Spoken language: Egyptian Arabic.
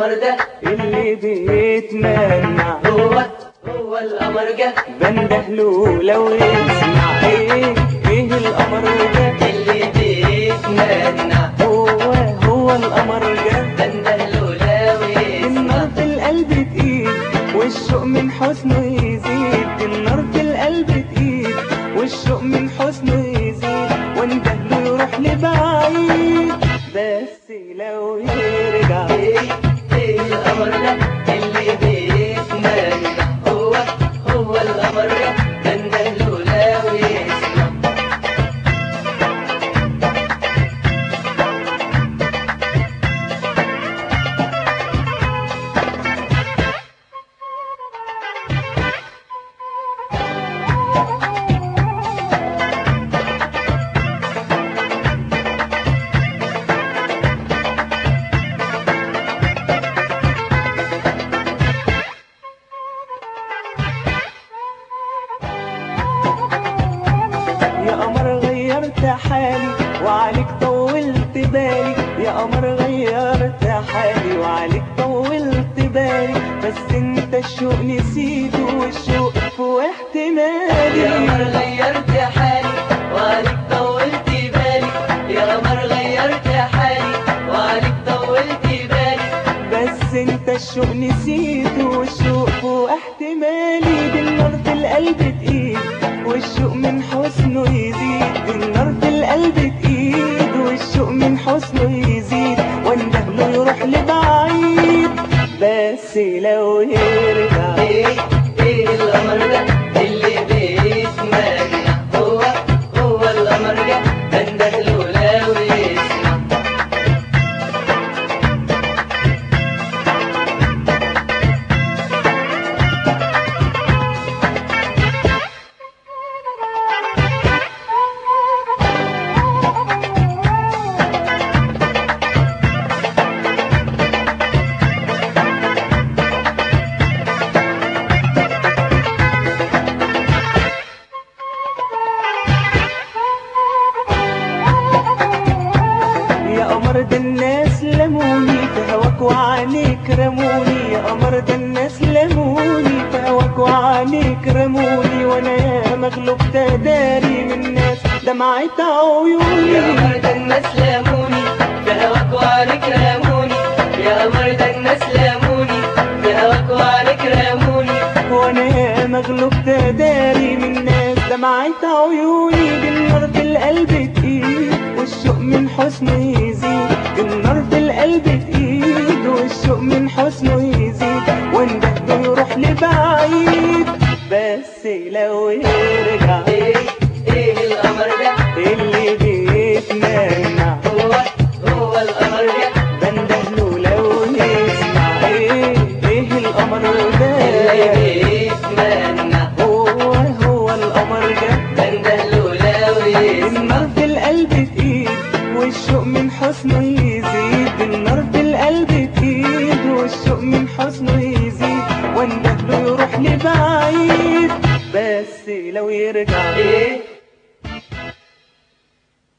القمر ده اللي بيتمنع هو هو القمر جه بندهله لو يسمع ايه ايه القمر ده اللي بيتمنى هو هو القمر ده بندهله لو النار يسمع في القلب تقيل والشوق من حسنه يزيد النار في القلب تقيل والشوق من حسنه يزيد واندهله يروح لبعيد بس لو يرجع ايه ايه القمر ده اللي بيتمنى هو هو القمر ده بندهله لو يسمع يا قمر غيرت حالي وعليك طولت بالي يا قمر غيرت حالي وعليك طولت بالي بس انت الشوق نسيته والشوق في احتمالي يا قمر غيرت حالي وعليك طولت بالي يا قمر غيرت حالي وعليك طولت بالي بس انت الشوق نسيته والشوق فوق احتمالي بالنار في القلب تقيل والشوق من حسنه يزيد بالنار في القلب تقيل والشوق من حسنه يزيد واندهله يروح لبعيد بس لو يرجع ايه ايه القمر ده اللي بيتمنى هو هو القمر ده بندهله لو يسمع يا قمر ده الناس لموني في هواك وعينيك رموني يا قمر ده الناس لموني في هواك وعينيك رموني وانا يا مغلوب تداري من الناس دمعت يا عيوني قمر ده الناس لاموني بهواك وعليك راموني يا قمر ده الناس لاموني بهواك وعليك راموني وانا يا مغلوب تداري من الناس دمعت عيوني بالنار في القلب تقيل والشوق من حسنه يزيد النار في القلب تقيل والشوق من حسنه يزيد واندهله يروح لبعيد بس لو يرجع ايه ايه القمر ده اللي بيتمنع هو هو القمر ده بندهله لو يسمع ايه ايه القمر اللي ده بيتمنى هو هو القمر ده بندهله لو يسمع النار في القلب تقيل والشوق من حسنه يزيد النار في القلب تقيل والشوق من حسنه يزيد واندهله يروح لبعيد بس لو يرجع ايه